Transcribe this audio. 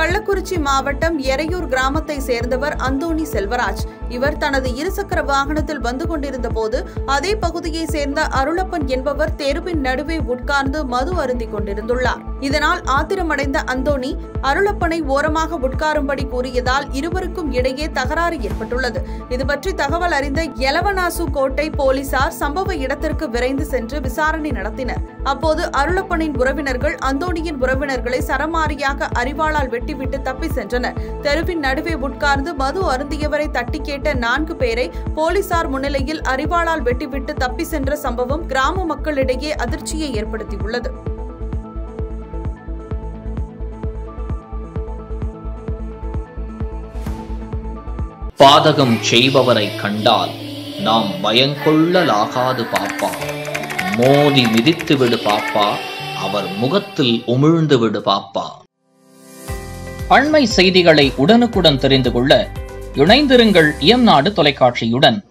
கள்ளக்குறிச்சி மாவட்டம் எரையூர் கிராமத்தை சேர்ந்தவர் அந்தோணி செல்வராஜ் இவர் தனது இருசக்கர வாகனத்தில் வந்து கொண்டிருந்த போது அதே பகுதியை சேர்ந்த அருளப்பன் என்பவர் தெருவின் நடுவே உட்கார்ந்து மது அருந்திக் கொண்டிருந்துள்ளார் இதனால் ஆத்திரமடைந்த அந்தோணி அருளப்பனை ஓரமாக உட்காரும்படி கூறியதால் இருவருக்கும் இடையே தகராறு ஏற்பட்டுள்ளது இது பற்றி தகவல் அறிந்த எலவனாசு கோட்டை போலீசார் சம்பவ இடத்திற்கு விரைந்து சென்று விசாரணை நடத்தினர் அப்போது அருளப்பனின் உறவினர்கள் அந்தோணியின் உறவினர்களை சரமாரியாக அறிவாளால் வெட்டிவிட்டு தப்பி சென்றனர் தெருவின் நடுவே உட்கார்ந்து மது அருந்தியவரை தட்டி கேட்ட நான்கு பேரை போலீசார் முன்னிலையில் அறிவாளால் வெட்டிவிட்டு தப்பி சென்ற சம்பவம் கிராம மக்களிடையே அதிர்ச்சியை ஏற்படுத்தியுள்ளது பாதகம் செய்பவரை கண்டால் நாம் பயங்கொள்ளலாகாது பாப்பா மோதி மிதித்து விடு பாப்பா அவர் முகத்தில் உமிழ்ந்து விடு பாப்பா அண்மை செய்திகளை உடனுக்குடன் தெரிந்து கொள்ள இணைந்திருங்கள் இயம்நாடு தொலைக்காட்சியுடன்